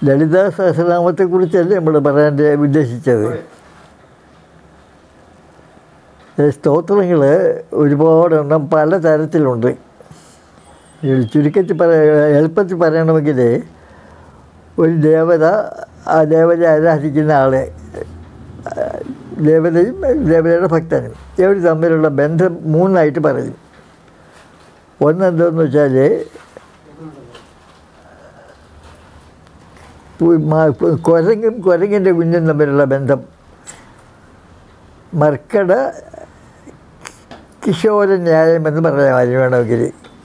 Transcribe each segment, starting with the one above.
ലളിതാ സഹസ്രനാമത്തെക്കുറിച്ചല്ലേ നമ്മൾ പറയാൻ ഉദ്ദേശിച്ചത് സ്തോത്രങ്ങൾ ഒരുപാടെണ്ണം പല തരത്തിലുണ്ട് ഇതിൽ ചുരുക്കത്തിൽ പറ എളുപ്പത്തിൽ പറയണമെങ്കിൽ ഒരു ദേവത ആ ദേവതയെ ആരാധിക്കുന്ന ആളെ ദേവതയും ദേവതയുടെ ഭക്തനും ഇവർ തമ്മിലുള്ള ബന്ധം മൂന്നായിട്ട് പറയും ഒന്നെന്തെന്ന് വെച്ചാൽ പു- മ- പു- കുരങ്ങും കുരങ്ങിൻ്റെ കുഞ്ഞും തമ്മിലുള്ള ബന്ധം മർക്കട കിശോര ന്യായം എന്ന് പറയാം അതിന് വേണമെങ്കിൽ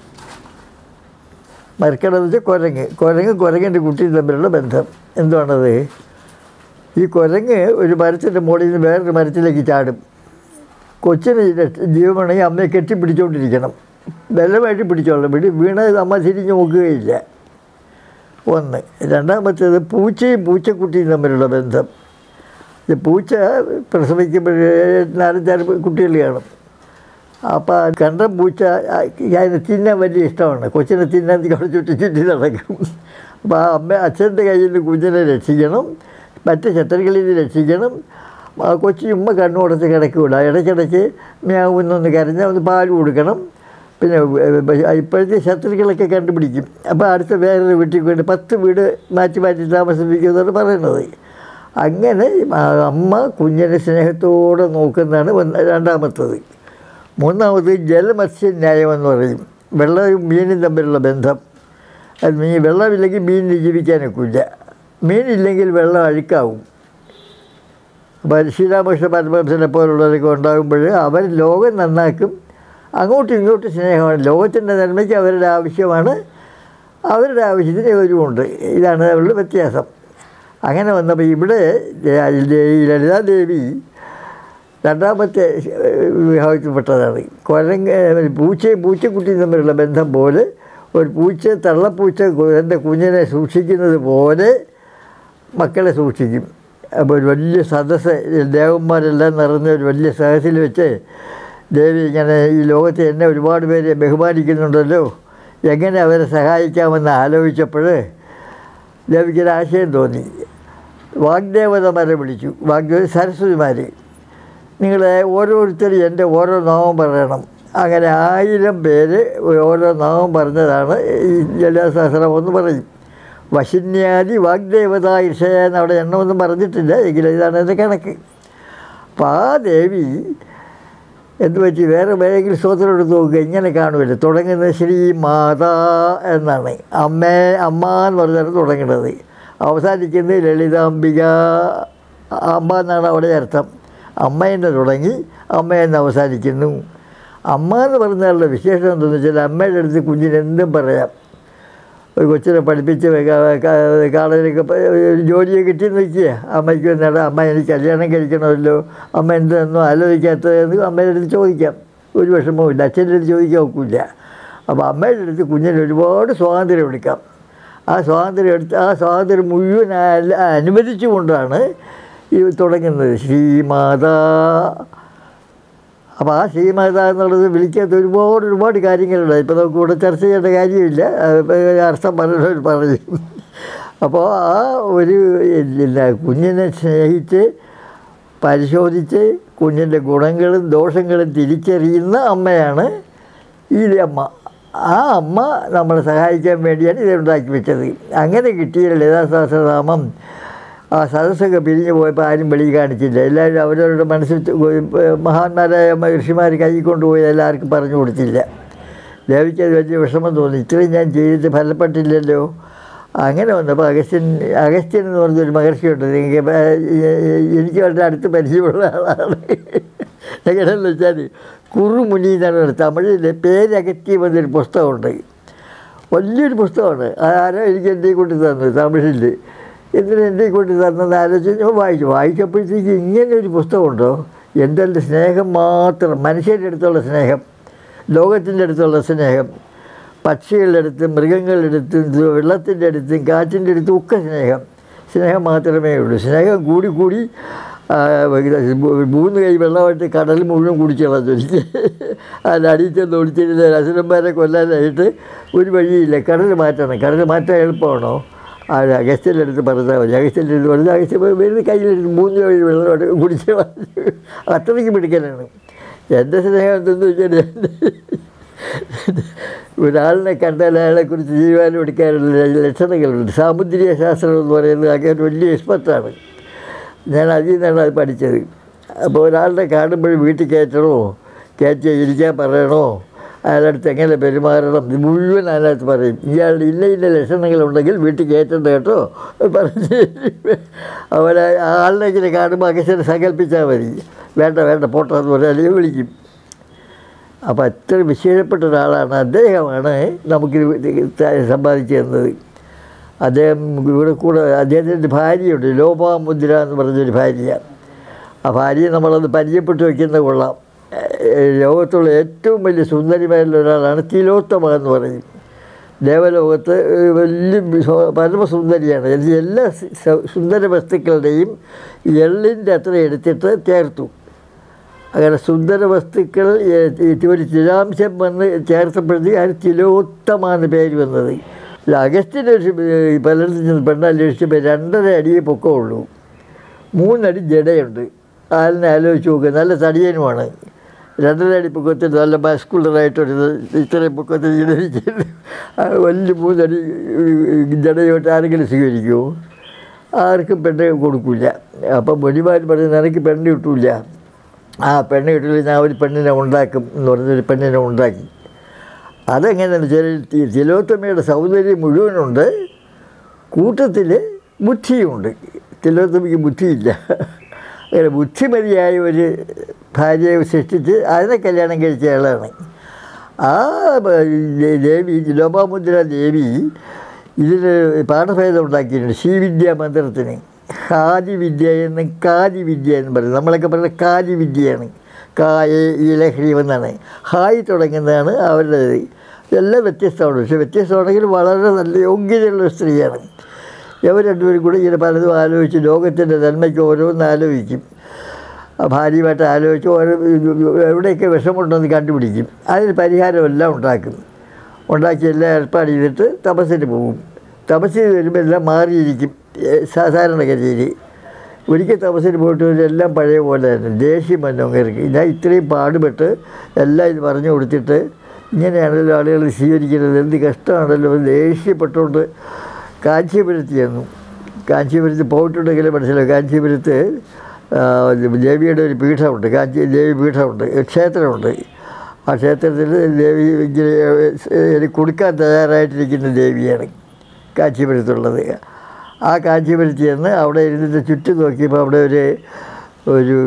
മർക്കട എന്ന് വെച്ചാൽ കുരങ്ങ് കുരങ്ങ് കുരങ്ങിൻ്റെ കുട്ടിയും തമ്മിലുള്ള ബന്ധം എന്തുവാണത് ഈ കുരങ്ങ് ഒരു മരത്തിൻ്റെ മുകളിൽ നിന്ന് വേറൊരു മരത്തിലേക്ക് ചാടും കൊച്ചിന് രക്ഷ- ജീവമാണെങ്കിൽ അമ്മയെ കെട്ടിപ്പിടിച്ചുകൊണ്ടിരിക്കണം ബലമായിട്ട് പിടിച്ചോളാം പിടി വീണ അമ്മ തിരിഞ്ഞ് നോക്കുകയില്ല ഒന്ന് രണ്ടാമത്തേത് പൂച്ചയും പൂച്ചക്കുട്ടിയും തമ്മിലുള്ള ബന്ധം ഈ പൂച്ച പ്രസവിക്കുമ്പോഴേ നാലഞ്ചാറ് കുട്ടികൾ കാണും അപ്പോൾ കണ്ട പൂച്ച ആ, അതിനെ തിന്നാൻ വലിയ ഇഷ്ടമാണ് കൊച്ചിനെ തിന്നാൻ അവിടെ ചുറ്റി ചുറ്റി നടക്കും അപ്പോൾ ആ അമ്മ അച്ഛൻ്റെ കയ്യിൽ നിന്ന് കുഞ്ഞിനെ രക്ഷിക്കണം മറ്റ് ശത്രുക്കളിൽ നിന്ന് രക്ഷിക്കണം ആ കൊച്ചി ഉമ്മ കണ്ണുടച്ച് കിടക്കൂല ഇടയ്ക്കിടയ്ക്ക് മ്യാവുന്നൊന്ന് കരഞ്ഞാൽ ഒന്ന് പാൽ കൊടുക്കണം പിന്നെ ഏ, ഇപ്പോഴത്തെ ശത്രുക്കളൊക്കെ കണ്ടുപിടിക്കും അപ്പോൾ അടുത്ത വേറൊരു വീട്ടിൽ കൊണ്ട് പത്ത് വീട് മാറ്റി മാറ്റി താമസിപ്പിക്കുമെന്നാണ് പറയുന്നത് അങ്ങനെ ആ അമ്മ കുഞ്ഞിനെ സ്നേഹത്തോടെ നോക്കുന്നതാണ് ഒന്ന് രണ്ടാമത്തത് മൂന്നാമത് ജലമത്സ്യ ന്യായം എന്ന് പറയും വെള്ളവും മീനും തമ്മിലുള്ള ബന്ധം അത് മീൻ വെള്ളമില്ലെങ്കിൽ മീനിന് ജീവിക്കാനൊക്കില്ല മീനില്ലെങ്കിൽ വെള്ളം അഴുക്കാവും അപ്പോൾ ശ്രീരാമകൃഷ്ണ പരമഹംസനെ പോലുള്ളവരൊക്കെ ഉണ്ടാകുമ്പോൾ അവർ ലോകം നന്നാക്കും അങ്ങോട്ടും ഇങ്ങോട്ടും സ്നേഹമാണ് ലോകത്തിൻ്റെ നന്മയ്ക്ക് അവരുടെ ആവശ്യമാണ് അവരുടെ ആവശ്യത്തിന് ഇവരുമുണ്ട് ഇതാണ് അവരുടെ വ്യത്യാസം അങ്ങനെ വന്നപ്പോൾ ഇവിടെ ഈ ലളിതാദേവി രണ്ടാമത്തെ ഏഹ്, വിഭാഗത്തിൽപ്പെട്ടതാണ് കുരങ്ങ് പൂച്ചയും പൂച്ചക്കുട്ടിയും തമ്മിലുള്ള ബന്ധം പോലെ ഒരു പൂച്ച തള്ളപ്പൂച്ച എൻ്റെ കുഞ്ഞിനെ സൂക്ഷിക്കുന്നത് പോലെ മക്കളെ സൂക്ഷിക്കും അപ്പോൾ ഒരു വലിയ സദസ്സ് ദേവന്മാരെല്ലാം നിറഞ്ഞ ഒരു വലിയ സദസ്സിൽ വെച്ച് ദേവി ഇങ്ങനെ ഈ ലോകത്തെ എന്നെ ഒരുപാട് പേര് ബഹുമാനിക്കുന്നുണ്ടല്ലോ എങ്ങനെ അവരെ സഹായിക്കാമെന്ന് ആലോചിച്ചപ്പോൾ ദേവിക്കൊരു ആശയം തോന്നി വാഗ്ദേവതമാരെ വിളിച്ചു വാഗ്ദേവ സരസ്വതിമാർ നിങ്ങൾ ഓരോരുത്തരും എൻ്റെ ഓരോ നാമം പറയണം അങ്ങനെ ആയിരം പേര് ഓരോ നാമം പറഞ്ഞതാണ് ഈ ലളിതാസഹസ്രം എന്ന് പറയും വശിന്യാദി വാഗ്ദേവത ഇഷയ എന്ന് അവിടെ എണ്ണമൊന്നും പറഞ്ഞിട്ടില്ല എങ്കിലും ഇതാണ് എൻ്റെ കണക്ക് അപ്പോൾ ആ ദേവി എന്ത് പറ്റി വേറെ വേറെങ്കിലും സ്തോത്രം എടുത്ത് നോക്കുക ഇങ്ങനെ കാണുമല്ലോ തുടങ്ങുന്നത് ശ്രീ മാതാ എന്നാണ് അമ്മേ അമ്മ എന്ന് പറഞ്ഞാണ് തുടങ്ങുന്നത് അവസാനിക്കുന്നത് ലളിതാംബിക അമ്മ എന്നാണ് അവിടെ അർത്ഥം അമ്മ എന്ന് തുടങ്ങി അമ്മ എന്ന് അവസാനിക്കുന്നു അമ്മ എന്ന് പറഞ്ഞാലുള്ള വിശേഷം എന്താണെന്ന് വെച്ചാൽ അമ്മയുടെ അടുത്ത് കുഞ്ഞിന് എന്തും പറയാം ഒരു കൊച്ചിനെ പഠിപ്പിച്ച് കാളയിലൊക്കെ ഒരു ജോലിയെ കിട്ടി നിൽക്കുക അമ്മയ്ക്ക് എന്നാടാ അമ്മ എനിക്ക് കല്യാണം കഴിക്കണമല്ലോ അമ്മ എന്തെന്നോ ആലോചിക്കാത്തതെന്ന് അമ്മയുടെ അടുത്ത് ചോദിക്കാം ഒരു വിഷമവും ഇല്ല അച്ഛൻ്റെ അടുത്ത് ചോദിക്കാൻ ഒക്കില്ല അപ്പോൾ അമ്മയുടെ അടുത്ത് കുഞ്ഞിന് ഒരുപാട് സ്വാതന്ത്ര്യം എടുക്കാം ആ സ്വാതന്ത്ര്യം എടുത്ത് ആ സ്വാതന്ത്ര്യം മുഴുവൻ അല്ല- അനുവദിച്ചുകൊണ്ടാണ് ഈ തുടങ്ങുന്നത് ശ്രീമാതാ അപ്പോൾ ആ ശ്രീമാത എന്നുള്ളത് വിളിക്കാത്ത ഒരുപാട് ഒരുപാട് കാര്യങ്ങളുണ്ട് ഇപ്പോൾ നമുക്ക് ഇവിടെ ചർച്ച ചെയ്യേണ്ട കാര്യമില്ല അത് അർത്ഥം പറയുന്നവർ പറയും അപ്പോൾ ആ ഒരു ഇല്ല കുഞ്ഞിനെ സ്നേഹിച്ച് പരിശോധിച്ച് കുഞ്ഞിൻ്റെ ഗുണങ്ങളും ദോഷങ്ങളും തിരിച്ചറിയുന്ന അമ്മയാണ് ഈ അമ്മ ആ അമ്മ നമ്മളെ സഹായിക്കാൻ വേണ്ടിയാണ് ഇത് ഉണ്ടാക്കി വെച്ചത് അങ്ങനെ കിട്ടിയ ലളിതാസഹസ്രനാമം ആ സദസ്സൊക്കെ പിരിഞ്ഞു പോയപ്പോൾ ആരും വെളി കാണിച്ചില്ല എല്ലാവരും അവരവരുടെ മനസ്സിൽ മഹാന്മാരായ ഋഷിമാർ കൈ കൊണ്ടുപോയി എല്ലാവർക്കും പറഞ്ഞു കൊടുത്തില്ല ദേവിക്ക് അത് വലിയ വിഷമം തോന്നി ഇത്രയും ഞാൻ ചെയ്തിട്ട് ഫലപ്പെട്ടില്ലല്ലോ അങ്ങനെ വന്നപ്പോൾ അഗസ്ത്യൻ അഗസ്ത്യൻ എന്ന് പറഞ്ഞൊരു മഹർഷിയുണ്ട് നിങ്ങൾക്ക് ഇപ്പം, ഏഹ്, എനിക്ക് വളരെ അടുത്ത് പരിചയമുള്ള ആളാണ് എങ്ങനെയെന്ന് വെച്ചാൽ കുറുമുനി എന്നാണ് ഒരു തമിഴിൽ പേരകറ്റി എന്നൊരു പുസ്തകമുണ്ട് വലിയൊരു പുസ്തകമാണ് ആരോ എനിക്ക് എൻ്റെ കൊണ്ട് തന്നു തമിഴിൽ എന്തിനാ എൻ്റെ കൊണ്ട് തന്നെന്ന് ആലോചിച്ച് ഞാൻ വായിച്ചു വായിച്ചപ്പോഴത്തേക്ക് ഇങ്ങനെ ഒരു പുസ്തകമുണ്ടോ എന്തെല്ലാം സ്നേഹം മാത്രം മനുഷ്യരുടെ അടുത്തുള്ള സ്നേഹം ലോകത്തിൻ്റെ അടുത്തുള്ള സ്നേഹം പക്ഷികളുടെ അടുത്തും മൃഗങ്ങളുടെ അടുത്തും ഇത് വെള്ളത്തിൻ്റെ അടുത്തും കാറ്റിൻ്റെ അടുത്തും ഒക്കെ സ്നേഹം സ്നേഹം മാത്രമേ ഉള്ളൂ സ്നേഹം കൂടി കൂടി ആ, മൂന്ന് കൈ വെള്ളമായിട്ട് കടൽ മുഴുവൻ കുടിച്ചു കളഞ്ഞു എനിക്ക് അതിൽ അടിച്ചെന്ന് ഒളിച്ചിരുന്ന അസുരന്മാരെ കൊല്ലാനായിട്ട് ഒരു വഴിയില്ല കടൽ മാറ്റണം കടൽ മാറ്റാൻ എളുപ്പമാണോ ആ അഗസ്റ്റിൻ്റെ അടുത്ത് പറഞ്ഞാൽ മതി അഗസ്റ്റിൻ്റെ അടുത്ത് പറഞ്ഞാൽ അഗസ്ത്യ വരുന്ന കയ്യിലെടുത്ത് മൂന്ന് വഴി വെള്ളമായിട്ട് കുടിച്ച് കളഞ്ഞു. അത്രയ്ക്ക് പിടിക്കലാണ് എൻ്റെ സ്നേഹം എന്തെന്ന് വെച്ചാൽ ഒരാളിനെ കണ്ടാൽ അയാളെക്കുറിച്ച് തീരുമാനം എടുക്കാനുള്ള ലക്ഷണങ്ങളുണ്ട് സാമുദ്രിക ശാസ്ത്രം എന്ന് പറയുന്നത് അങ്ങനെ വലിയ എക്സ്പെർട്ടാണ് ഞാൻ അതിൽ നിന്നാണ് അത് പഠിച്ചത് അപ്പോൾ ഒരാളുടെ കാണുമ്പോൾ വീട്ടിൽ കയറ്റണോ കയറ്റി ഇരിക്കാൻ പറയണോ അയാളടുത്ത് എങ്ങനെ പെരുമാറണം ഇത് മുഴുവൻ അതിനകത്ത് പറയും ഇയാളുടെ ഇന്ന ഇന്ന ലക്ഷണങ്ങളുണ്ടെങ്കിൽ വീട്ടിൽ കയറ്റണ്ട കേട്ടോ പറഞ്ഞ് അവരെ ആ ആളിനെ ഇങ്ങനെ കാണുമ്പോൾ അകശനെ സങ്കല്പിച്ചാൽ മതി വേണ്ട വേണ്ട പോട്ടോ എന്ന് പറഞ്ഞാൽ വിളിക്കും അപ്പോൾ അത്ര വിശേഷപ്പെട്ട ഒരാളാണ് അദ്ദേഹമാണ് നമുക്ക് സമ്പാദിച്ചു തന്നത് അദ്ദേഹം ഇവിടെ കൂടെ അദ്ദേഹത്തിൻ്റെ ഭാര്യയുണ്ട് ലോപാമുദ്ര എന്ന് പറഞ്ഞൊരു ഭാര്യ ആ ഭാര്യയെ നമ്മളത് പരിചയപ്പെട്ട് വയ്ക്കുന്ന കൊള്ളാം ഏഹ് ലോകത്തുള്ള ഏറ്റവും വലിയ സുന്ദരിമാരിൽ ഒരാളാണ് തിലോത്തമ എന്ന് പറയും ദേവലോകത്ത് ഏഹ് വലിയ വിശോ- പരമസുന്ദരിയാണ് ഇത് എല്ലാ സ- സ- സുന്ദര വസ്തുക്കളുടെയും എള്ളിൻ്റെ അത്ര എടുത്തിട്ട് ചേർത്തു അങ്ങനെ സുന്ദര വസ്തുക്കൾ ഏ- ഈ ഒരു ചിലാംശം വന്ന് ചേർത്തപ്പോഴത്തേക്ക് അതിന് തിലോത്തമാണ് പേര് വന്നത് ഇല്ല, അഗസ്റ്റിൻ്റെ ഒരു പലയിടത്തും ചെന്ന് പെണ്ണന്വേഷിച്ചപ്പോൾ രണ്ടര അടിയേ പൊക്കമുള്ളൂ മൂന്നടി ജടയുണ്ട് ആളിനെ ആലോചിച്ച് നോക്കുക നല്ല തടിയനുമാണ് രണ്ടര അടി പൊക്കത്തിൽ നല്ല മസ്കുലറായിട്ടൊരു ഇത്രയും പൊക്കത്തിൽ ജനിച്ചിട്ട് വലിയ മൂന്നടി ജടയോട്ട് ആരെങ്കിലും സ്വീകരിക്കുമോ ആർക്കും പെണ്ണ് കൊടുക്കില്ല അപ്പം മുനിമാർ പറഞ്ഞ് നിനക്ക് പെണ്ണ് കിട്ടൂല ആ പെണ്ണ് കിട്ടില്ല ഞാൻ ഒരു പെണ്ണിനെ ഉണ്ടാക്കും എന്ന് പറഞ്ഞൊരു പെണ്ണിനെ ഉണ്ടാക്കി അതെങ്ങനെയാണെന്ന് വെച്ചാൽ തിലോത്തമയുടെ സൗന്ദര്യം മുഴുവനുണ്ട് കൂട്ടത്തിൽ ബുദ്ധിയുമുണ്ട് തിലോത്തമയ്ക്ക് ബുദ്ധിയില്ല അങ്ങനെ ബുദ്ധിമതിയായ ഒരു ഭാര്യയെ സൃഷ്ടിച്ച് അതിനെ കല്യാണം കഴിച്ച ആളാണ് ആ ബ- ദേവി ലോപാമുദ്ര ദേവി ഇതിന് പാഠഭേദം ഉണ്ടാക്കിയിട്ടുണ്ട് ശ്രീവിദ്യാ മന്ത്രത്തിന് ഹാദി വിദ്യ എന്ന് കാതി വിദ്യ എന്ന് പറയും നമ്മളൊക്കെ പറയുന്നത് കാതി വിദ്യയാണ് കായ ഇലഹ്രി എന്നാണ് ഹായി തുടങ്ങുന്നതാണ് അവരുടെ ഇത്. ഇതെല്ലാം വ്യത്യസ്തമാണ് പക്ഷേ വ്യത്യസ്തമാണെങ്കിൽ വളരെ നല്ല യോഗ്യതയുള്ള ഒരു സ്ത്രീയാണ് ഇവർ രണ്ടുപേരും കൂടി ഇങ്ങനെ പലതും ആലോചിച്ച് ലോകത്തിൻ്റെ നന്മയ്ക്ക് ഓരോന്ന് ആലോചിക്കും ആ ഭാര്യയുമായിട്ട് ആലോചിച്ച് ഓരോ എവിടെയൊക്കെ വിഷമുണ്ടെന്ന് കണ്ടുപിടിക്കും അതിന് പരിഹാരമെല്ലാം ഉണ്ടാക്കും ഉണ്ടാക്കി എല്ലാം ഏർപ്പാട് ചെയ്തിട്ട് തപസ്സിന് പോകും തപസ് ചെയ്ത് വരുമ്പോൾ എല്ലാം മാറിയിരിക്കും ഏ, സാധാരണഗതിയിൽ ഒരിക്കൽ തപസ്സിന് പോയിട്ട് വരും എല്ലാം പഴയ പോലെ തന്നെ ദേഷ്യം വന്നു അങ്ങേർക്ക് ഞാൻ ഇത്രയും പാടുപെട്ട് എല്ലാം ഇത് പറഞ്ഞു കൊടുത്തിട്ട് ഇങ്ങനെയാണല്ലോ ആളുകൾ സ്വീകരിക്കുന്നത് എന്ത് കഷ്ടമാണല്ലോ എന്ന് ദേഷ്യപ്പെട്ടുകൊണ്ട് കാഞ്ചീപുരത്ത് ചെന്നു കാഞ്ചീപുരത്ത് പോയിട്ടുണ്ടെങ്കിൽ മനസ്സിലാവും കാഞ്ചീപുരത്ത് ആ, ദേവിയുടെ ഒരു പീഠമുണ്ട് കാഞ്ചി ദേവി പീഠമുണ്ട് ക്ഷേത്രമുണ്ട് ആ ക്ഷേത്രത്തിൽ ദേവി ഇങ്ങനെ എനിക്ക് കൊടുക്കാൻ തയ്യാറായിട്ടിരിക്കുന്ന ദേവിയാണ് കാഞ്ചീപുരത്തുള്ളത് ആ കാഞ്ചീപുരത്ത് ചെന്ന് അവിടെ ഇരുന്നിട്ട് ചുറ്റും നോക്കിയപ്പോൾ അവിടെ ഒരു ഒരു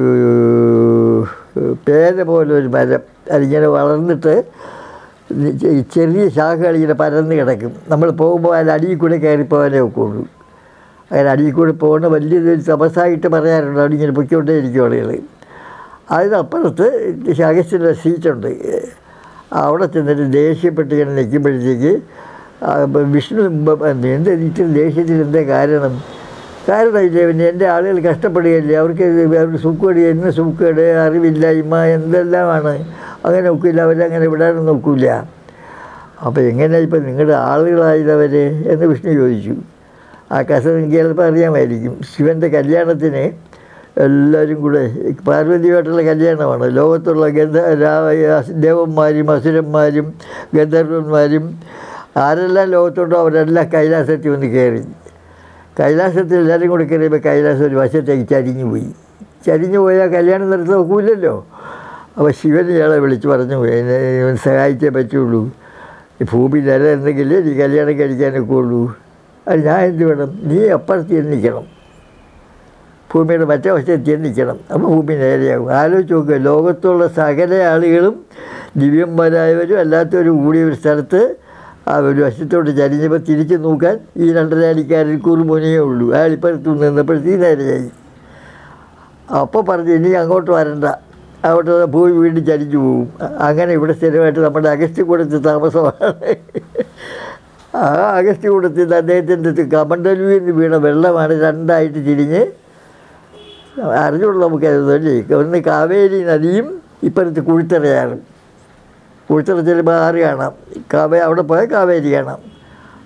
പേന പോലെ ഒരു മരം അതിങ്ങനെ വളർന്നിട്ട് ഈ ചെറിയ ശാഖകൾ ഇങ്ങനെ പരന്ന് കിടക്കും നമ്മൾ പോകുമ്പോൾ അതിൻ്റെ അടിയിൽ കൂടെ കയറി പോകാനേ ഒക്കുള്ളൂ അങ്ങനെ അടിയിൽ കൂടെ പോകുന്ന വലിയൊരു തപസ്സായിട്ട് പറയാറുണ്ട് അവിടെ ഇങ്ങനെ പൊയ്ക്കൊണ്ടേ ഇരിക്കും ആളുകൾ അതിനപ്പുറത്ത് അഗസ്റ്റിൻ്റെ സീറ്റുണ്ട് അവിടെ ചെന്നിട്ട് ദേഷ്യപ്പെട്ട് ഇങ്ങനെ നിൽക്കുമ്പോഴത്തേക്ക് ആ, ഇപ്പം വിഷ്ണു മുമ്പ് എന്ത് ഇത്ര ദേഷ്യത്തിൽ എന്താ കാരണം കാരണം ഇല്ലേ പിന്നെ എൻ്റെ ആളുകൾ കഷ്ടപ്പെടുകയല്ലേ അവർക്ക് അവർക്ക് സുഖേട് എന്നെ സുഖേട് അറിവില്ലായ്മ എന്തെല്ലാമാണ് അങ്ങനെ നോക്കില്ല അവരങ്ങനെ വിടാനും നോക്കില്ല അപ്പോൾ എങ്ങനെയാണ് ഇപ്പം നിങ്ങളുടെ ആളുകളായതവർ എന്ന് വിഷ്ണു ചോദിച്ചു ആ കഥ എനിക്ക് ചിലപ്പോൾ അറിയാമായിരിക്കും ശിവൻ്റെ കല്യാണത്തിന് എല്ലാവരും കൂടെ പാർവതിയുമായിട്ടുള്ള കല്യാണമാണ് ലോകത്തുള്ള ഗന്ധ രാ- ദേവന്മാരും അസുരന്മാരും ഗന്ധർവന്മാരും ആരെല്ലാം ലോകത്തുണ്ടോ അവരെല്ലാം കൈലാസത്തിൽ വന്ന് കയറി കൈലാസത്തിൽ എല്ലാവരും കൂടി കയറിയപ്പോൾ കൈലാസം ഒരു വശത്തേക്ക് ചരിഞ്ഞു പോയി ചരിഞ്ഞു പോയാൽ കല്യാണം നടത്താൻ നോക്കൂലല്ലോ അപ്പോൾ ശിവൻ ഇയാളെ വിളിച്ച് പറഞ്ഞു എന്നെ ഇവൻ സഹായിച്ചേ പറ്റുള്ളൂ ഈ ഭൂമി നിലനിന്നെങ്കിലേ നീ കല്യാണം കഴിക്കാനൊക്കെ ഉള്ളൂ അത് ഞാൻ എന്ത് വേണം നീ അപ്പുറത്ത് ചെന്ന് നിൽക്കണം ഭൂമിയുടെ മറ്റേ വശത്ത് ചെന്ന് നിൽക്കണം അപ്പോൾ ഭൂമി നേരെയാകും ആലോചിച്ച് നോക്കുക ലോകത്തുള്ള സകല ആളുകളും ദിവ്യന്മാരായവരും അല്ലാത്തവരും കൂടിയ ഒരു സ്ഥലത്ത് ആ ഒരു വശത്തോട്ട് ചരിഞ്ഞപ്പോൾ തിരിച്ച് നോക്കാൻ ഈ രണ്ടരാടിക്കാരൻ കുറുമുനയേ ഉള്ളൂ അയാൾ ഇപ്പുറത്ത് നിന്നപ്പോഴത്തേക്ക് നേരെയായി അപ്പോൾ പറഞ്ഞു ഇനി അങ്ങോട്ട് വരണ്ട അവിടെ ഭൂമി വീണ്ടും ചരിഞ്ഞു പോകും അങ്ങനെ ഇവിടെ സ്ഥിരമായിട്ട് നമ്മുടെ അഗസ്ത്യ കൂടത്ത് താമസമാണ് ആ അഗസ്ത്യ കൂടത്തിൽ നിന്ന് അദ്ദേഹത്തിൻ്റെ കമണ്ടലുവിൽ നിന്ന് വീണ വെള്ളമാണ് രണ്ടായിട്ട് തിരിഞ്ഞ് അറിഞ്ഞുള്ള നമുക്കല്ലേ ഒന്ന് കാവേരി നദിയും ഇപ്പുറത്ത് കുഴിത്തറയാണ് കുഴിത്തറ ചെല്ലുമ്പോൾ ആറ് കാണാം കാവേ അവിടെ പോയാൽ കാവേരി കാണാം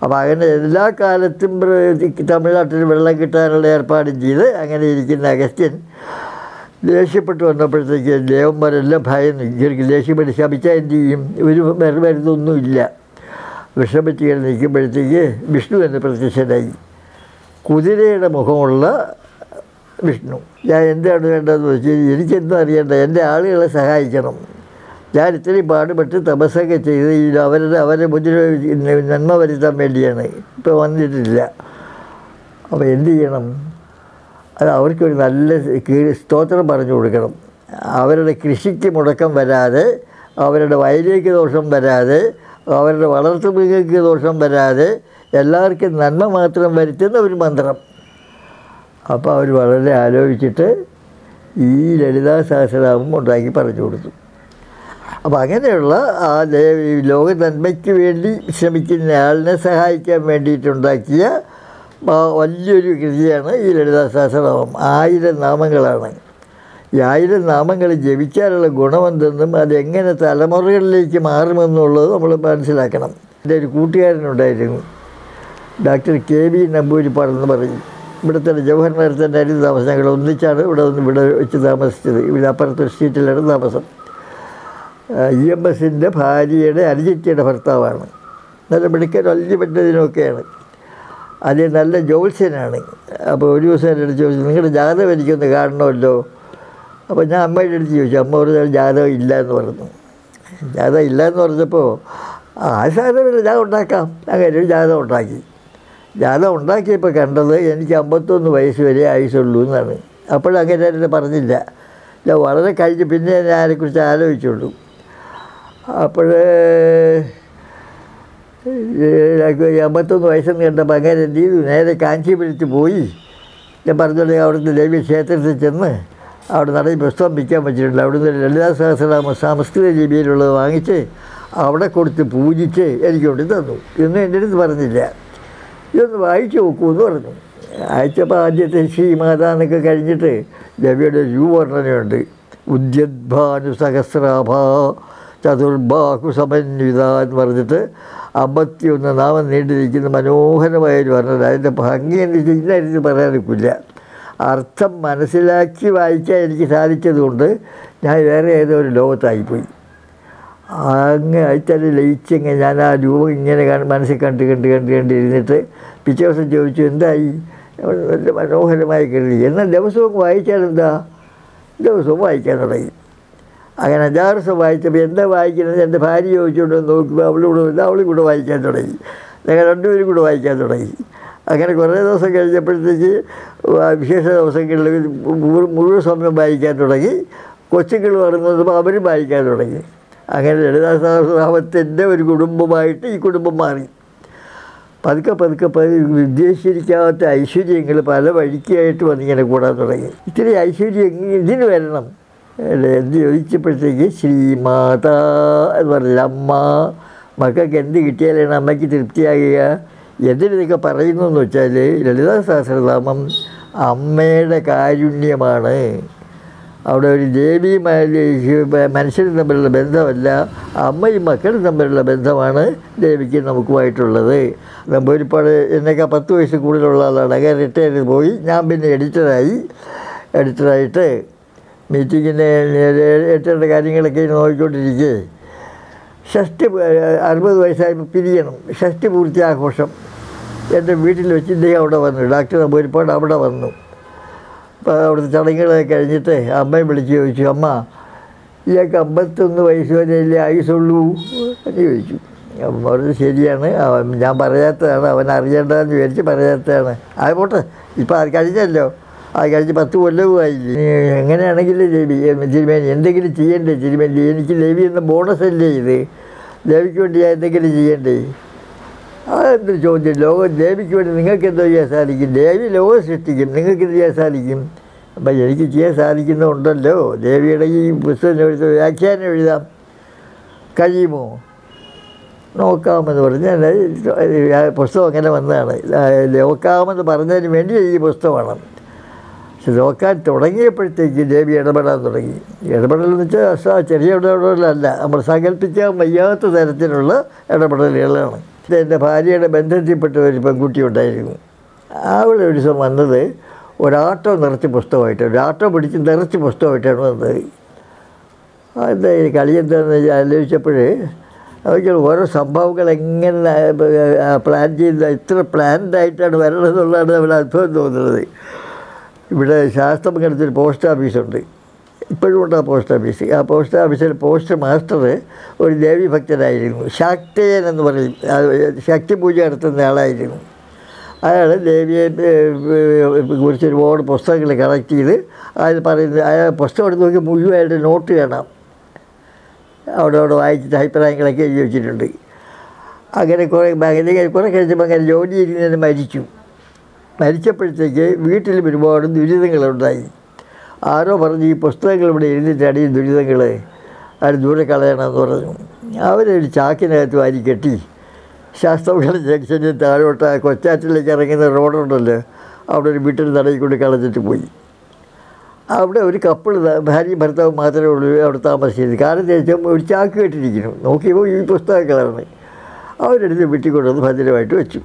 അപ്പോൾ അങ്ങനെ എല്ലാ കാലത്തും പ്ര- തമിഴ്നാട്ടിൽ വെള്ളം കിട്ടാനുള്ള ഏർപ്പാടും ചെയ്ത് അങ്ങനെ ഇരിക്കുന്ന അഗസ്ത്യൻ ദേഷ്യപ്പെട്ട് വന്നപ്പോഴത്തേക്ക് ദേവന്മാരെല്ലാം ഭയന്നു ഇവർക്ക് ദേഷ്യപ്പെട്ട് ശപിച്ചാൽ എന്ത് ചെയ്യും ഒരു മരു മരുന്നൊന്നുമില്ല വിഷമിച്ച് ഇങ്ങനെ നിൽക്കുമ്പോഴത്തേക്ക് വിഷ്ണു എന്ന് പ്രത്യക്ഷനായി കുതിരയുടെ മുഖമുള്ള വിഷ്ണു ഞാൻ എന്താണ് വേണ്ടതെന്ന് വെച്ചാൽ എനിക്കെന്തും അറിയണ്ട എൻ്റെ ആളുകളെ സഹായിക്കണം ഞാൻ ഇത്രയും പാടുപെട്ട് തപസ്സൊക്കെ ചെയ്ത് ഈ അവരുടെ അവരെ മുന്നിൽ നന്മ വരുത്താൻ വേണ്ടിയാണ് ഇപ്പോൾ വന്നിട്ടില്ല അപ്പോൾ എന്ത് ചെയ്യണം അത് അവർക്കൊരു നല്ല കീഴ് സ്തോത്രം പറഞ്ഞു കൊടുക്കണം അവരുടെ കൃഷിക്ക് മുടക്കം വരാതെ അവരുടെ വയലേക്ക് ദോഷം വരാതെ അവരുടെ വളർത്തുമൃഗങ്ങൾക്ക് ദോഷം വരാതെ എല്ലാവർക്കും നന്മ മാത്രം വരുത്തുന്ന ഒരു മന്ത്രം അപ്പോൾ അവർ വളരെ ആലോചിച്ചിട്ട് ഈ ലളിതാ സഹസ്രനാമം ഉണ്ടാക്കി പറഞ്ഞു കൊടുത്തു അപ്പോൾ അങ്ങനെയുള്ള ആ ദേവി ലോക നന്മയ്ക്ക് വേണ്ടി ശ്രമിക്കുന്ന ആളിനെ സഹായിക്കാൻ വേണ്ടിയിട്ടുണ്ടാക്കിയ ആ വലിയൊരു കൃതിയാണ് ഈ ലളിതാ സഹസ്രനാമം ആയിരം നാമങ്ങളാണ് ഈ ആയിരം നാമങ്ങൾ ജപിച്ചാലുള്ള ഗുണമെന്തെന്നും അതെങ്ങനെ തലമുറകളിലേക്ക് മാറുമെന്നുള്ളത് നമ്മൾ മനസ്സിലാക്കണം എൻ്റെ ഒരു കൂട്ടുകാരനുണ്ടായിരുന്നു ഡോക്ടർ കെ വി നമ്പൂരിപ്പാടെന്ന് പറയും ഇവിടുത്തെ ജവഹർ നഗരത്തിൻ്റെ അരി താമസം ഞങ്ങൾ ഒന്നിച്ചാണ് ഇവിടെ വന്ന് ഇവിടെ വെച്ച് താമസിച്ചത് ഇവിടെ അപ്പുറത്തെ സ്ട്രീറ്റിലാണ് താമസം ഇ എം എസിൻ്റെ ഭാര്യയുടെ അനുജത്തിയുടെ ഭർത്താവാണ് നല്ല മിടുക്കൻ വലിയ പറ്റതിനൊക്കെയാണ് അത് നല്ല ജോത്സ്യനാണ് അപ്പോൾ ഒരു ദിവസം എൻ്റെ അടുത്ത് ചോദിച്ചു നിങ്ങളുടെ ജാതകം എനിക്കൊന്ന് കാണണമല്ലോ അപ്പോൾ ഞാൻ അമ്മയുടെ അടുത്ത് ചോദിച്ചു അമ്മ പറഞ്ഞ ജാതകം ഇല്ല എന്ന് പറഞ്ഞു ജാതകം ഇല്ല എന്ന് പറഞ്ഞപ്പോൾ ആ സാരമില്ല ഞാൻ ഉണ്ടാക്കാം അങ്ങനെ ഒരു ജാതകം ഉണ്ടാക്കി ജാതകം ഉണ്ടാക്കിയപ്പോൾ കണ്ടത് എനിക്ക് അമ്പത്തൊന്ന് വയസ്സ് വരെ ആയുസുള്ളൂ എന്നാണ് അപ്പോഴങ്ങനെ എന്നെ പറഞ്ഞില്ല ഞാൻ വളരെ കഴിഞ്ഞ് പിന്നെ ഞാൻ അതിനെക്കുറിച്ച് ആലോചിച്ചുള്ളൂ അപ്പോൾ അമ്പത്തൊന്ന് വയസ്സെന്ന് കണ്ടപ്പോൾ അങ്ങനെ എന്ത് ചെയ്തു നേരെ കാഞ്ചീപുരത്ത് പോയി ഞാൻ പറഞ്ഞോളെ അവിടുത്തെ ദേവി ക്ഷേത്രത്തിൽ ചെന്ന് അവിടെ നടന്ന് പുസ്തകം വിൽക്കാൻ പറ്റിയിട്ടുണ്ട് അവിടുന്ന് ലളിതാ സഹസ്രനാമ സംസ്കൃത ലിപിയിലുള്ളത് വാങ്ങിച്ച് അവിടെ കൊടുത്ത് പൂജിച്ച് എനിക്ക് കൊണ്ട് തന്നു ഇന്നും എൻ്റെ അടുത്ത് പറഞ്ഞില്ല ഇതൊന്ന് വായിച്ചു നോക്കൂ എന്ന് പറഞ്ഞു അയച്ചപ്പോൾ ആദ്യത്തെ ശ്രീമാത എന്നൊക്കെ കഴിഞ്ഞിട്ട് ദേവിയുടെ രൂപവർണ്ണനയുണ്ട് ഉദ്യദ്ഭാനു സഹസ്രാഭ ചതുർബാഹു സമന്വിത എന്ന് പറഞ്ഞിട്ട് അമ്പത്തിയൊന്ന് നാമം നീണ്ടിരിക്കുന്ന മനോഹരമായ ഒരു വർണ്ണന അതിൻ്റെ ഭംഗി എന്ന് ഇന്നായിരുന്നു പറയാനൊക്കില്ല അർത്ഥം മനസ്സിലാക്കി വായിക്കാൻ എനിക്ക് സാധിച്ചതുകൊണ്ട് ഞാൻ വേറെ ഏതോ ഒരു ലോകത്തായിപ്പോയി അങ്ങ് അയച്ചാൽ ലയിച്ചങ്ങ് ഞാൻ ആ രൂപം ഇങ്ങനെ കാണി മനസ്സിൽ കണ്ട് കണ്ട് കണ്ട് കണ്ട് ഇരുന്നിട്ട് പിറ്റേ ദിവസം ചോദിച്ചു എന്തായി നല്ല മനോഹരമായി കരുതി എന്നാൽ ദിവസവും വായിച്ചാൽ എന്താ ദിവസവും വായിക്കാൻ തുടങ്ങി അങ്ങനെ അഞ്ചാറ് ദിവസം വായിച്ചപ്പോൾ എന്താ വായിക്കുന്നത് എൻ്റെ ഭാര്യ ചോദിച്ചുകൊണ്ട് നോക്കുമ്പോൾ അവളും കൂടെ അവളും കൂടെ വായിക്കാൻ തുടങ്ങി ഞങ്ങൾ രണ്ടുപേരും കൂടെ വായിക്കാൻ തുടങ്ങി അങ്ങനെ കുറേ ദിവസം കഴിഞ്ഞപ്പോഴത്തേക്ക് വിശേഷ ദിവസങ്ങളിൽ മുഴുവൻ സമയം വായിക്കാൻ തുടങ്ങി കൊച്ചുങ്ങൾ വളർന്നപ്പോൾ അവരും വായിക്കാൻ തുടങ്ങി അങ്ങനെ ലളിതാ സഹസ്രനാമത്തിൻ്റെ ഒരു കുടുംബമായിട്ട് ഈ കുടുംബം മാറി പതുക്കെ പതുക്കെ പതുക്കെ ഉദ്ദേശിച്ചിരിക്കാത്ത ഐശ്വര്യങ്ങൾ പല വഴിക്കായിട്ട് വന്നിങ്ങനെ കൂടാൻ തുടങ്ങി ഇത്തിരി ഐശ്വര്യം എങ്ങ- ഇതിന് വരണം അല്ലേ? എന്ത് ചോദിച്ചപ്പോഴത്തേക്ക് ശ്രീമാത എന്ന് പറഞ്ഞില്ല അമ്മ മക്കൾക്ക് എന്ത് കിട്ടിയാലാണ് അമ്മയ്ക്ക് തൃപ്തിയാകുക എന്തിനൊക്കെ പറയുന്നു എന്ന് വെച്ചാൽ ലളിതാ സഹസ്രനാമം അമ്മയുടെ കാരുണ്യമാണ് അവിടെ ഒരു ദേവിയും മനുഷ്യരും തമ്മിലുള്ള ബന്ധമല്ല അമ്മയും മക്കളും തമ്മിലുള്ള ബന്ധമാണ് ദേവിക്ക് നമുക്കുമായിട്ടുള്ളത് നമ്പൂരിപ്പാട് എന്നേക്കാൾ പത്ത് വയസ്സ് കൂടുതലുള്ള ആളാണ് അങ്ങനെ റിട്ടയർ ചെയ്ത് പോയി ഞാൻ പിന്നെ എഡിറ്ററായി എഡിറ്ററായിട്ട് മീറ്റിങ്ങിൻ്റെ എഡിറ്ററുടെ കാര്യങ്ങളൊക്കെ നോക്കിക്കൊണ്ടിരിക്കെ ഷഷ്ടി അറുപത് വയസ്സായപ്പോൾ പിരിയണം ഷഷ്ടി പൂർത്തി ആഘോഷം എൻ്റെ വീട്ടിൽ വെച്ച് ഇദ്ദേഹം അവിടെ വന്നു ഡോക്ടർ നമ്പൂരിപ്പാട് അവിടെ വന്നു അപ്പോൾ അവിടുത്തെ ചടങ്ങുകളൊക്കെ കഴിഞ്ഞിട്ട് അമ്മയെ വിളിച്ച് ചോദിച്ചു അമ്മ ഇയാൾക്ക് അമ്പത്തൊന്ന് വയസ്സ് വരെയല്ലേ ആയുസുള്ളൂ എന്ന് ചോദിച്ചു അമ്മ പറഞ്ഞു ശരിയാണ് അവൻ ഞാൻ പറയാത്തതാണ് അവൻ അറിയേണ്ടതെന്ന് വിചാരിച്ച് പറയാത്തതാണ് അത് പോട്ടെ ഇപ്പോൾ അത് കഴിഞ്ഞല്ലോ അത് കഴിഞ്ഞ് പത്ത് കൊല്ലവുമായില്ലേ ഇനി എങ്ങനെയാണെങ്കിലും ദേവി തിരുമേനി എന്തെങ്കിലും ചെയ്യണ്ടേ തിരുമേനി എനിക്ക് ദേവി എന്ന ബോണസ് അല്ലേ ഇത് ദേവിക്ക് വേണ്ടി ഞാൻ എന്തെങ്കിലും ചെയ്യണ്ടേ അതെന്തൊരു ചോദ്യം ലോകം ദേവിക്ക് വേണ്ടി നിങ്ങൾക്ക് എന്തോ ചെയ്യാൻ സാധിക്കും ദേവി ലോകം സൃഷ്ടിക്കും നിങ്ങൾക്ക് എന്ത് ചെയ്യാൻ സാധിക്കും അപ്പം എനിക്ക് ചെയ്യാൻ സാധിക്കുന്നുണ്ടല്ലോ ദേവിയുടെ ഈ പുസ്തകം എഴുത വ്യാഖ്യാനം എഴുതാം കഴിയുമോ നോക്കാമെന്ന് പറഞ്ഞാൽ ആ പുസ്തകം അങ്ങനെ വന്നതാണ് ആ, നോക്കാമെന്ന് പറഞ്ഞതിന് വേണ്ടി ഈ പുസ്തകമാണ് പക്ഷെ നോക്കാൻ തുടങ്ങിയപ്പോഴത്തേക്ക് ദേവി ഇടപെടാൻ തുടങ്ങി ഇടപെടലെന്ന് വെച്ചാൽ സ- ചെറിയ ഇടപെടലല്ല നമ്മൾ സങ്കല്പിക്കാൻ വയ്യാത്ത തരത്തിലുള്ള ഇടപെടലുകളാണ് എൻ്റെ ഭാര്യയുടെ ബന്ധത്തിൽപ്പെട്ട ഒരു പെൺകുട്ടി ഉണ്ടായിരുന്നു അവിടെ ഒരു ദിവസം വന്നത് ഒരാട്ടോ നിറച്ച് പുസ്തകമായിട്ട് ഒരാട്ടോ പിടിച്ച് നിറച്ച് പുസ്തകമായിട്ടാണ് വന്നത് എന്താ ഈ കളി എന്താണെന്ന് ആലോചിച്ചപ്പോൾ അവർക്ക് ഓരോ സംഭവങ്ങൾ എങ്ങനെ പ്ലാൻ ചെയ്ത് ഇത്ര പ്ലാൻഡ് ആയിട്ടാണ് വരണമെന്നുള്ളതാണ് നമ്മൾ അത്ഭുതം തോന്നുന്നത് ഇവിടെ ശാസ്ത്രമംഗലത്തിൽ പോസ്റ്റ് ഓഫീസുണ്ട് ഇപ്പോഴും ഉണ്ട് ആ പോസ്റ്റ് ഓഫീസ് ആ പോസ്റ്റ് ഓഫീസിൽ പോസ്റ്റ് മാസ്റ്റർ ഒരു ദേവി ഭക്തനായിരുന്നു ശാക്തേയൻ എന്ന് പറയും ആ, ശക്തി പൂജ നടത്തുന്ന ആളായിരുന്നു അയാൾ ദേവിയെ ഏഹ്, കുറിച്ച് ഒരുപാട് പുസ്തകങ്ങൾ കളക്ട് ചെയ്ത് അതിൽ പറയുന്നത് അയാൾ പുസ്തകം എടുത്ത് നോക്കി മുഴുവൻ അയാളുടെ നോട്ട് കാണാം അവിടെ അവിടെ വായിച്ചിട്ട് അഭിപ്രായങ്ങളൊക്കെ എഴുതി വെച്ചിട്ടുണ്ട് അങ്ങനെ കുറേ അങ്ങനെ കുറേ കഴിച്ചപ്പോൾ അങ്ങനെ ജോലി ചെയ്യുന്നതിന് മരിച്ചു മരിച്ചപ്പോഴത്തേക്ക് വീട്ടിലും ഒരുപാട് ദുരിതങ്ങളുണ്ടായി ആരോ പറഞ്ഞു ഈ പുസ്തകങ്ങൾ ഇവിടെ എഴുതിയിട്ടാണ് ഈ ദുരിതങ്ങൾ അത് ദൂരെ കളയണമെന്ന് പറഞ്ഞു അവരൊരു ചാക്കിനകത്ത് വാരി കെട്ടി ശാസ്ത്രമംഗലം ജംഗ്ഷനിൽ താഴോട്ട് ആ കൊച്ചാറ്റിലേക്ക് ഇറങ്ങുന്ന റോഡുണ്ടല്ലോ അവിടെ ഒരു വീട്ടിൽ നടയിൽ കൊണ്ട് കളഞ്ഞിട്ട് പോയി അവിടെ ഒരു കപ്പിൾ ഭാര്യയും ഭർത്താവും മാത്രമേ ഉള്ളൂ അവിടെ താമസിച്ചത് കാരണം തേച്ചും ഒരു ചാക്ക് കെട്ടിരിക്കുന്നു നോക്കിയപ്പോൾ ഈ പുസ്തകങ്ങളാണ് അവരെടുത്ത് വീട്ടിൽ കൊണ്ടുവന്ന് ഭദ്രമായിട്ട് വെച്ചു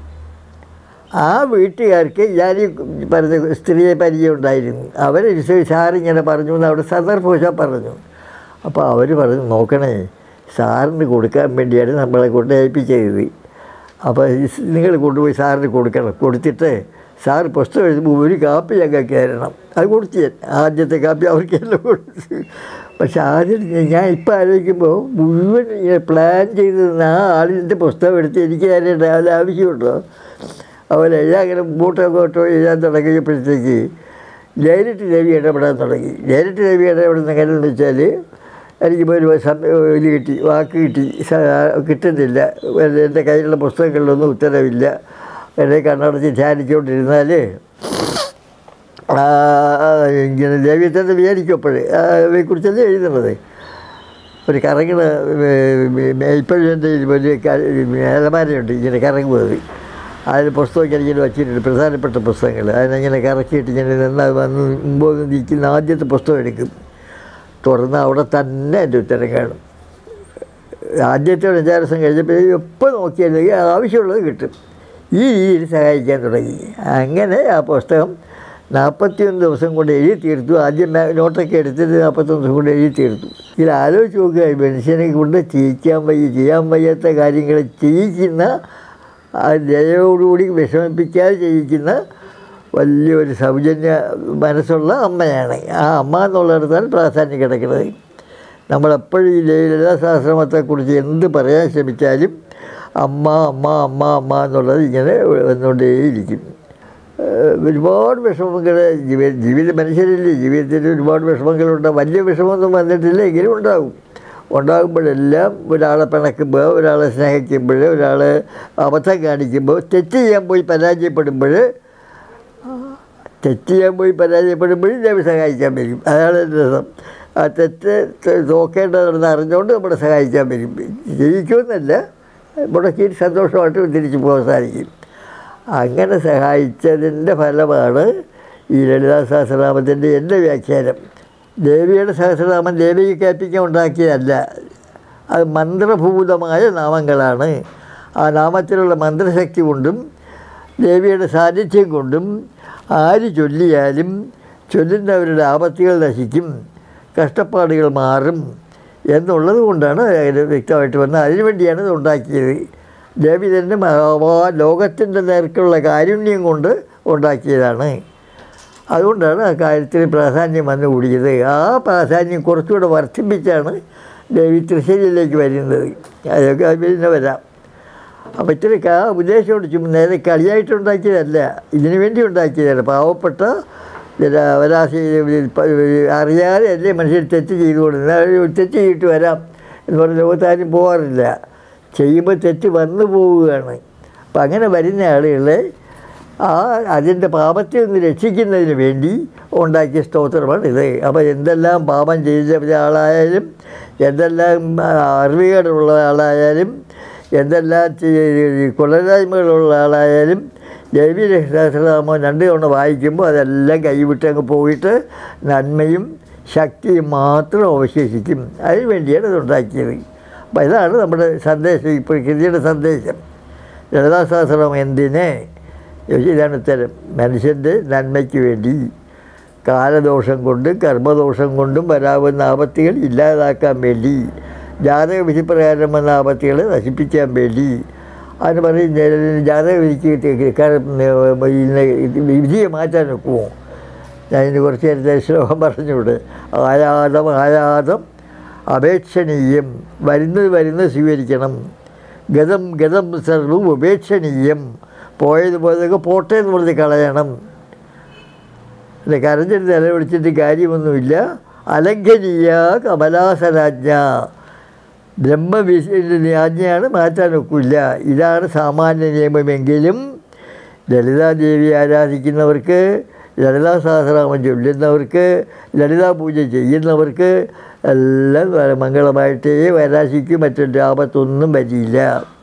ആ വീട്ടുകാർക്ക് ഞാൻ ഈ പറഞ്ഞ സ്ത്രീയെ പരിചയം ഉണ്ടായിരുന്നു അവർ സാറിങ്ങനെ പറഞ്ഞു എന്ന് അവിടെ സന്ദർഭവശാൽ പറഞ്ഞു അപ്പോൾ അവർ പറഞ്ഞു നോക്കണേ സാറിന് കൊടുക്കാൻ വേണ്ടിയാണ് നമ്മളെ കൊണ്ട് ഏൽപ്പിച്ചത് അപ്പോൾ നിങ്ങൾ കൊണ്ടുപോയി സാറിന് കൊടുക്കണം കൊടുത്തിട്ട് സാർ പുസ്തകം എഴുതുമ്പോൾ ഒരു കാപ്പി ഞങ്ങൾക്ക് തരണം അത് കൊടുത്തു ഞാൻ ആദ്യത്തെ കാപ്പി അവർക്കെല്ലാം കൊടുത്തു പക്ഷെ ആദ്യം ഞാൻ ഇപ്പം ആലോചിക്കുമ്പോൾ മുഴുവൻ ഇങ്ങനെ പ്ലാൻ ചെയ്ത് ആ ആളിൻ്റെ പുസ്തകം എടുത്ത് എനിക്ക് തരേണ്ട അത് ആവശ്യമുണ്ടോ അവൻ എഴുതാൻ അങ്ങനെ മുമ്പോട്ടൊക്കെ ഇട്ടോ എഴുതാൻ തുടങ്ങിയപ്പോഴത്തേക്ക് നേരിട്ട് രവി ഇടപെടാൻ തുടങ്ങി നേരിട്ട് രവി ഇടപെടുന്ന കാര്യം എന്ന് വെച്ചാൽ എനിക്കിപ്പോൾ ഒരു സം- ഇത് കിട്ടി വാക്ക് കിട്ടി സ- കിട്ടുന്നില്ല എൻ്റെ കയ്യിലുള്ള പുസ്തകങ്ങളിലൊന്നും ഉത്തരവില്ല എന്നെ കണ്ണടച്ച് ധ്യാനിച്ചുകൊണ്ടിരുന്നാൽ ആ, ഇങ്ങനെ ദൈവത്തെ വിചാരിക്കും അപ്പോഴേ അവയെക്കുറിച്ചല്ലേ എഴുതുന്നത് ഒരു കറങ്ങുന്ന ഇപ്പോഴും എൻ്റെ ഒരു അലമാരയുണ്ട് ഇങ്ങനെ കറങ്ങുന്നത് അതിൽ പുസ്തകം ഇങ്ങനെ വച്ചിട്ടുണ്ട് പ്രധാനപ്പെട്ട പുസ്തകങ്ങൾ അതിനങ്ങനെ കറക്കിയിട്ട് ഇങ്ങനെ നിന്ന് വന്ന് മുമ്പ് നിൽക്കുന്ന ആദ്യത്തെ പുസ്തകം എടുക്കും തുറന്ന് അവിടെ തന്നെ എൻ്റെ ഉത്തരം കാണും ആദ്യത്തെ ഒരു അഞ്ചാറ് ദിവസം കഴിഞ്ഞപ്പോൾ എപ്പോൾ നോക്കിയാലും ആവശ്യമുള്ളത് കിട്ടും ഈ രീതിയിൽ സഹായിക്കാൻ തുടങ്ങി അങ്ങനെ ആ പുസ്തകം നാൽപ്പത്തിയൊന്ന് ദിവസം കൊണ്ട് എഴുതി തീർത്തു ആദ്യം മേ- നോട്ടൊക്കെ എടുത്തിട്ട് നാൽപ്പത്തൊന്ന് ദിവസം കൊണ്ട് എഴുതി തീർത്തു ഇതിൽ ആലോചിച്ച് നോക്കുക ഈ മനുഷ്യനെ കൊണ്ട് ചെയ്യിക്കാൻ വയ്യ ചെയ്യാൻ വയ്യാത്ത കാര്യങ്ങൾ ചെയ്യിക്കുന്ന ആ ദയോടുകൂടി വിഷമിപ്പിക്കാതെ ചെയ്യിക്കുന്ന വലിയൊരു സൗജന്യ മനസ്സുള്ള അമ്മയാണ് ആ അമ്മ എന്നുള്ളിടത്താണ് പ്രാധാന്യം കിടക്കുന്നത് നമ്മളെപ്പോഴും ഈ ലളിതാസഹസ്രമത്തെക്കുറിച്ച് എന്ത് പറയാൻ ശ്രമിച്ചാലും അമ്മ അമ്മ അമ്മ അമ്മ എന്നുള്ളത് ഇങ്ങനെ വന്നുകൊണ്ടേയിരിക്കും ഏഹ് ഒരുപാട് വിഷമങ്ങൾ ജീവിത ജീവിത മനുഷ്യരില്ലേ ജീവിതത്തിൽ ഒരുപാട് വിഷമങ്ങളുണ്ട് വലിയ വിഷമമൊന്നും വന്നിട്ടില്ല എങ്കിലും ഉണ്ടാകും ഉണ്ടാകുമ്പോഴെല്ലാം ഒരാളെ പിണക്കുമ്പോൾ ഒരാളെ സ്നേഹിക്കുമ്പോൾ ഒരാൾ അബദ്ധം കാണിക്കുമ്പോൾ തെറ്റ് ചെയ്യാൻ പോയി പരാജയപ്പെടുമ്പോൾ തെറ്റ് ചെയ്യാൻ പോയി പരാജയപ്പെടുമ്പോഴും ദൈവം സഹായിക്കാൻ വരും അതാണ് എൻ്റെ രസം ആ തെറ്റ് ത- നോക്കേണ്ടതെന്ന് അറിഞ്ഞുകൊണ്ട് നമ്മളെ സഹായിക്കാൻ വരും ജയിക്കുമെന്നല്ല മുടക്കി സന്തോഷമായിട്ട് തിരിച്ചു പോകാൻ സാധിക്കും അങ്ങനെ സഹായിച്ചതിൻ്റെ ഫലമാണ് ഈ ലളിതാ സഹസ്രനാമത്തിൻ്റെ എൻ്റെ വ്യാഖ്യാനം ദേവിയുടെ സഹസ്രനാമം ദേവിക്ക് കേൾപ്പിക്കാൻ ഉണ്ടാക്കിയതല്ല അത് മന്ത്രഭൂതമായ നാമങ്ങളാണ് ആ നാമത്തിലുള്ള മന്ത്രശക്തി കൊണ്ടും ദേവിയുടെ സാന്നിധ്യം കൊണ്ടും ആര് ചൊല്ലിയാലും ചൊല്ലുന്നവരുടെ ആപത്തുകൾ നശിക്കും കഷ്ടപ്പാടുകൾ മാറും എന്നുള്ളത് കൊണ്ടാണ് അതിന് വ്യക്തമായിട്ട് വന്നത് അതിനു വേണ്ടിയാണ് ഇത് ഉണ്ടാക്കിയത് ദേവി തന്നെ മഹാ ലോകത്തിൻ്റെ നേർക്കുള്ള കാരുണ്യം കൊണ്ട് ഉണ്ടാക്കിയതാണ് അതുകൊണ്ടാണ് ആ കാര്യത്തിൽ പ്രാധാന്യം വന്നു കൂടിയത് ആ പ്രാധാന്യം കുറച്ചുകൂടെ വർദ്ധിപ്പിച്ചാണ് ദേവി തൃശ്ശേരിയിലേക്ക് വരുന്നത് അതൊക്കെ അത് പിന്നെ വരാം അപ്പോൾ ഇത്തിരി കാ ഉദ്ദേശത്തോട് ചുമ്മാ നേരെ കളിയായിട്ടുണ്ടാക്കിയതല്ല ഇതിനു വേണ്ടി ഉണ്ടാക്കിയതാണ് പാവപ്പെട്ട അവരാശി അറിയാതെ അല്ലേ മനുഷ്യർ തെറ്റ് ചെയ്തുകൊണ്ടിരുന്നത് അവർ തെറ്റ് ചെയ്തിട്ട് വരാം എന്ന് പറഞ്ഞ് ലോകത്താരും പോകാറില്ല ചെയ്യുമ്പോൾ തെറ്റ് വന്നു പോവുകയാണ് അപ്പം അങ്ങനെ വരുന്ന ആളുകളെ ആ അതിൻ്റെ പാപത്തിൽ നിന്ന് രക്ഷിക്കുന്നതിന് വേണ്ടി ഉണ്ടാക്കിയ സ്തോത്രമാണ് ഇത് അപ്പോൾ എന്തെല്ലാം പാപം ചെയ്ത ആളായാലും എന്തെല്ലാം അറിവുകേടുള്ള ആളായാലും എന്തെല്ലാം ചെ- കൊള്ളരായ്മകളുള്ള ആളായാലും ദേവി സഹസ്രനാമം രണ്ട് തവണ വായിക്കുമ്പോൾ അതെല്ലാം കൈവിട്ട് അങ്ങ് പോയിട്ട് നന്മയും ശക്തിയും മാത്രം അവശേഷിക്കും അതിന് വേണ്ടിയാണ് ഇത് ഉണ്ടാക്കിയത് അപ്പോൾ ഇതാണ് നമ്മുടെ സന്ദേശം ഇപ്പോൾ കൃതിയുടെ സന്ദേശം ലളിതാശാസ്ത്രം എന്തിന് ഇതാണ് ഉത്തരം മനുഷ്യൻ്റെ നന്മയ്ക്ക് വേണ്ടി കാലദോഷം കൊണ്ടും കർമ്മദോഷം കൊണ്ടും വരാവുന്ന ആപത്തുകൾ ഇല്ലാതാക്കാൻ വേണ്ടി ജാതക വിധിപ്രകാരം വന്ന ആപത്തുകളെ നശിപ്പിക്കാൻ വേണ്ടി അതിന് പറയും ജ- ജാതക വിധിക്ക് ക- ഇന്ന് വിധിയെ മാറ്റാൻ ഒക്കുമോ ഞാൻ ഇനി കുറച്ച് നേരത്തെ ശ്ലോകം പറഞ്ഞുകൂടെ ആയാതം ആയാതം അപേക്ഷണീയം വരുന്നത് വരുന്നത് സ്വീകരിക്കണം ഗതം ഗതം സർവം ഉപേക്ഷണീയം പോയത് പോയതൊക്കെ പോട്ടെ എന്ന് പറഞ്ഞ് കളയണം അല്ല കരഞ്ഞിട്ട് നിലവിളിച്ചിട്ട് കാര്യമൊന്നുമില്ല അലംഘനീയ കമലാസരാജ്ഞ ബ്രഹ്മവിശിൻ്റെ ആജ്ഞയാണ് മാറ്റാനൊക്കില്ല ഇതാണ് സാമാന്യ നിയമമെങ്കിലും ലളിതാദേവി ആരാധിക്കുന്നവർക്ക് ലളിതാ സഹസ്രനാമം ചൊല്ലുന്നവർക്ക് ലളിതാ പൂജ ചെയ്യുന്നവർക്ക് എല്ലാം മംഗളമായിട്ടേ വരാശിക്ക് മറ്റൊരു ആപത്തൊന്നും വരില്ല